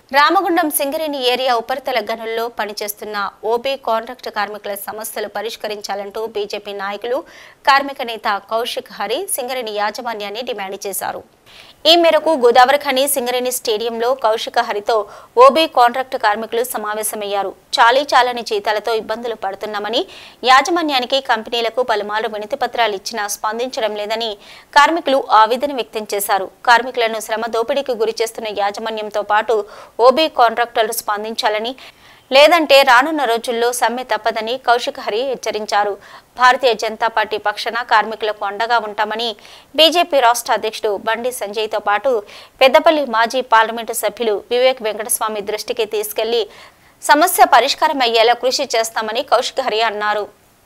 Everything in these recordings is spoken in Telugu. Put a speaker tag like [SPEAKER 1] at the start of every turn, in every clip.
[SPEAKER 1] రామగుండం సింగరేణి ఏరియా ఉపరితల గనుల్లో పనిచేస్తున్న ఓబీ కాంట్రాక్ట్ కార్మికుల సమస్యలు పరిష్కరించాలంటూ బీజేపీ నాయకులు కార్మిక నేత కౌశిక్ హరి సింగరేణి యాజమాన్యాన్ని డిమాండ్ చేశారు ఈ మేరకు గోదావరి ఖని సింగరేణి స్టేడియంలో కౌశిక హరితో ఓబీ కాంట్రాక్ట్ కార్మికులు సమావేశమయ్యారు చాలీ చాలని జీతాలతో ఇబ్బందులు పడుతున్నామని యాజమాన్యానికి కంపెనీలకు పలుమార్లు వినతి పత్రాలు ఇచ్చినా స్పందించడం లేదని కార్మికులు ఆవేదన వ్యక్తం చేశారు కార్మికులను శ్రమ దోపిడీకి గురి చేస్తున్న యాజమాన్యంతో పాటు ఓబీ కాంట్రాక్టర్లు స్పందించాలని లేదంటే రానున్న రోజుల్లో సమ్మె తప్పదని కౌశిక్ హరి హెచ్చరించారు భారతీయ జనతా పార్టీ పక్షాన కార్మికులకు అండగా ఉంటామని బీజేపీ రాష్ట్ర అధ్యక్షుడు బండి సంజయ్తో పాటు పెద్దపల్లి మాజీ పార్లమెంటు సభ్యులు వివేక్ వెంకటస్వామి దృష్టికి తీసుకెళ్లి సమస్య పరిష్కారం అయ్యేలా కృషి చేస్తామని కౌశిక్ హరి అన్నారు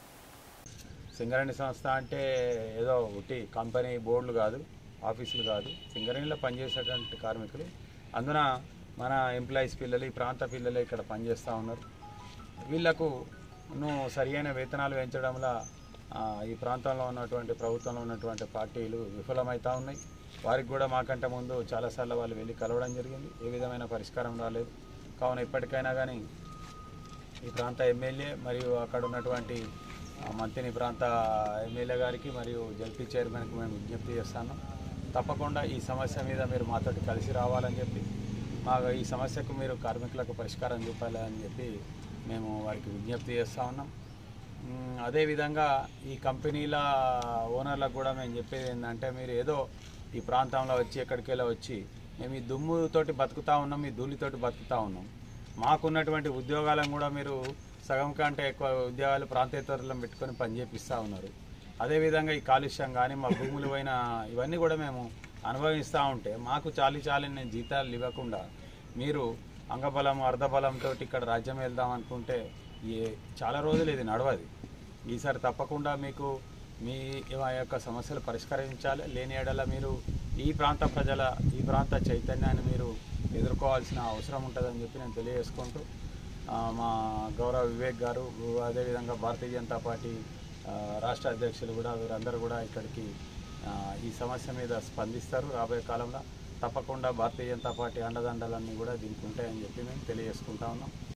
[SPEAKER 2] సింగరేణి సంస్థ అంటే ఏదో ఒకటి కంపెనీ బోర్డులు కాదు ఆఫీసులు కాదు సింగరేణిలో పనిచేసేటువంటి కార్మికులు అందున మన ఎంప్లాయీస్ పిల్లలు ఈ ప్రాంత పిల్లలు ఇక్కడ పనిచేస్తూ ఉన్నారు వీళ్లకు నువ్వు సరియైన వేతనాలు పెంచడంలో ఆ, ఈ ప్రాంతంలో ఉన్నటువంటి ప్రభుత్వంలో ఉన్నటువంటి పార్టీలు విఫలమవుతూ ఉన్నాయి వారికి కూడా మాకంటే ముందు చాలాసార్లు వాళ్ళు వెళ్ళి కలవడం జరిగింది ఏ విధమైన పరిష్కారం రాలేదు కావున ఇప్పటికైనా కానీ ఈ ప్రాంత ఎమ్మెల్యే మరియు అక్కడ ఉన్నటువంటి ఆ, మంత్రిని ప్రాంత ఎమ్మెల్యే గారికి మరియు జడ్పీ చైర్మన్కి మేము విజ్ఞప్తి చేస్తాను తప్పకుండా ఈ సమస్య మీద మీరు మాతోటి కలిసి రావాలని చెప్పి మా ఈ సమస్యకు మీరు కార్మికులకు పరిష్కారం చూపాలని చెప్పి మేము వారికి విజ్ఞప్తి చేస్తూ ఉన్నాం మ్, అదేవిధంగా ఈ కంపెనీల ఓనర్లకు కూడా మేము చెప్పేది ఏంటంటే మీరు ఏదో ఈ ప్రాంతంలో వచ్చి ఎక్కడికెళ్ళి వచ్చి మేము ఈ దుమ్ముతోటి బతుకుతా ఉన్నాం ఈ ధూళితోటి బతుకుతా ఉన్నాం మాకున్నటువంటి ఉద్యోగాలను కూడా మీరు సగం కంటే ఎక్కువ ఉద్యోగాలు ప్రాంతేతరులను పెట్టుకొని పనిచేపిస్తూ ఉన్నారు అదేవిధంగా ఈ కాలుష్యం కానీ మా భూములు పోయిన ఇవన్నీ కూడా మేము అనుభవిస్తూ ఉంటే మాకు చాలి చాలని జీతాలు ఇవ్వకుండా మీరు అంగబలం అర్ధబలంతో ఇక్కడ రాజ్యం వెళ్దాం అనుకుంటే ఈ చాలా రోజులు ఇది నడవది ఈసారి తప్పకుండా మీకు మీ యొక్క సమస్యలు పరిష్కరించాలి లేని ఎడల మీరు ఈ ప్రాంత ప్రజల ఈ ప్రాంత చైతన్యాన్ని మీరు ఎదుర్కోవాల్సిన అవసరం ఉంటుందని చెప్పి నేను తెలియజేసుకుంటూ ఆ, మా గౌరవ వివేక్ గారు అదేవిధంగా భారతీయ జనతా పార్టీ ఆ, రాష్ట్ర అధ్యక్షులు కూడా వీరందరూ కూడా ఇక్కడికి ఆ, ఈ సమస్య మీద స్పందిస్తారు రాబోయే కాలంలో తప్పకుండా భారతీయ జనతా పార్టీ అండదండలన్నీ కూడా దీనికి ఉంటాయని చెప్పి మేము తెలియజేసుకుంటా ఉన్నాం